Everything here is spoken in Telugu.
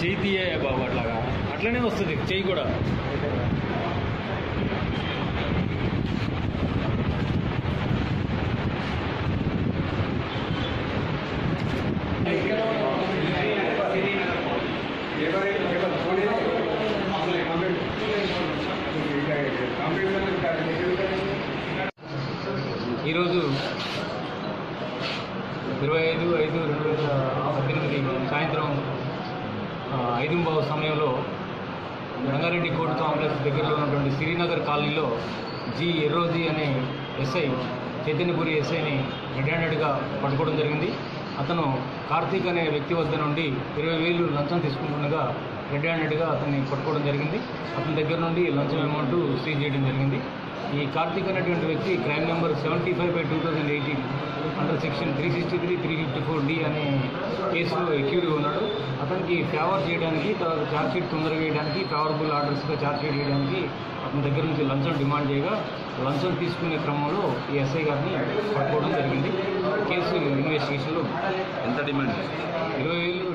చెయ్యి తీయే బాబు అట్లాగా అట్లనే వస్తుంది చెయ్యి కూడా ఈరోజు ఇరవై ఐదు ఐదు రెండు వేల పద్దెనిమిది సాయంత్రం ఆ, ఐదు బావు సమయంలో రంగారెడ్డి కోర్టు కాంప్లెక్స్ దగ్గరలో ఉన్నటువంటి శ్రీనగర్ కాలనీలో జి ఎర్రోజీ అనే ఎస్ఐ చైతన్యపురి ఎస్ఐని రెడ్ హ్యాండెడ్గా పట్టుకోవడం జరిగింది అతను కార్తీక్ అనే వ్యక్తి వద్ద నుండి ఇరవై వేలు లంచం తీసుకుంటుండగా రెడ్ హ్యాండెడ్గా అతన్ని పట్టుకోవడం జరిగింది అతని దగ్గర నుండి లంచం అమౌంట్ సీజ్ చేయడం జరిగింది ఈ కార్తీక్ అనేటువంటి వ్యక్తి crime number seventy five by two thousand eighteen under section three sixty three three fifty four D అనే కేసులో ఎక్యూరీ ఉన్నాడు అతనికి ఫేవర్ చేయడానికి తర్వాత ఛార్జ్ షీట్ తొందరగా వేయడానికి ఫేవరబుల్ ఆర్డర్స్గా ఛార్జ్ షీట్ వేయడానికి అతని దగ్గర నుంచి లంచం డిమాండ్ చేయగా లంచం తీసుకునే క్రమంలో ఈ ఎస్ఐ గారిని పట్టుకోవడం జరిగింది కేసు ఇన్వెస్టిగేషన్లో ఎంత డిమాండ్ ఇరవై వేలు